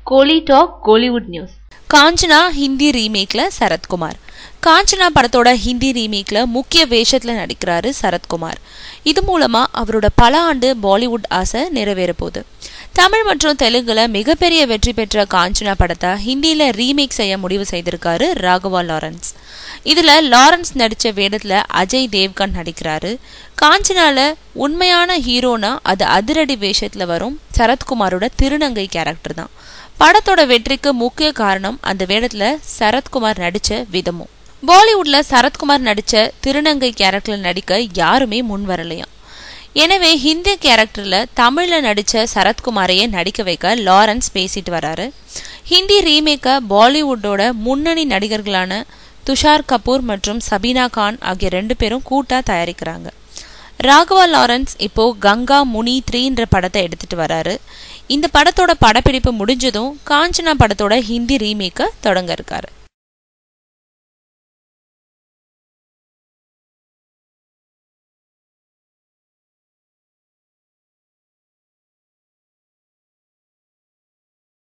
கோலி talk Kollywood news Kanchana Hindi ரீமேக்ல சரத்குமார் காஞ்சனா படத்தோட ஹிந்தி ரீமேக்ல முக்கிய வேஷத்துல நடிக்கிறாரு சரத்குமார் இது மூலமா அவரோட பல ஆண்டு பாலிவுட் ஆசை நிறைவேற போகுது தமிழ் மற்றும் தெலுங்குல மிகப்பெரிய வெற்றி பெற்ற காஞ்சனா படத்தை ஹிந்தியில ரீமேக் செய்ய முடிவு செய்திருக்காரு ராகவா லாரன்ஸ் இதுல லாரன்ஸ் நடிச்ச வேடத்துல அஜய் தேவ்கன் நடிக்கிறாரு காஞ்சனால உண்மையான ஹீரோனா அது அதிரடி வேஷத்துல வரும் சரத்குமாரோட திருநங்கை கேரக்டர் தான் படத்தோட வெற்றிக்கு முக்கிய காரணம் அந்த வேடத்துல சரத்குமார் நடிச்ச விதமும் பாலிவுட்ல சரத்குமார் நடிச்ச திருநங்கை கேரக்டர்ல நடிக்க யாருமே முன் வரலையாம் எனவே ஹிந்தி கேரக்டர்ல தமிழ்ல நடிச்ச சரத்குமாரையே நடிக்க வைக்க லாரன்ஸ் பேசிட்டு வராரு ஹிந்தி ரீமேக்க பாலிவுட்டோட முன்னணி நடிகர்களான துஷார் கபூர் மற்றும் சபீனா கான் ஆகிய ரெண்டு பேரும் கூட்டா தயாரிக்கிறாங்க ராகவா லாரன்ஸ் இப்போ கங்கா முனி த்ரீன்ற படத்தை எடுத்துட்டு வராரு இந்த படத்தோட படப்பிடிப்பு முடிஞ்சதும் காஞ்சனா படத்தோட ஹிந்தி ரீமேக்க தொடங்க இருக்காரு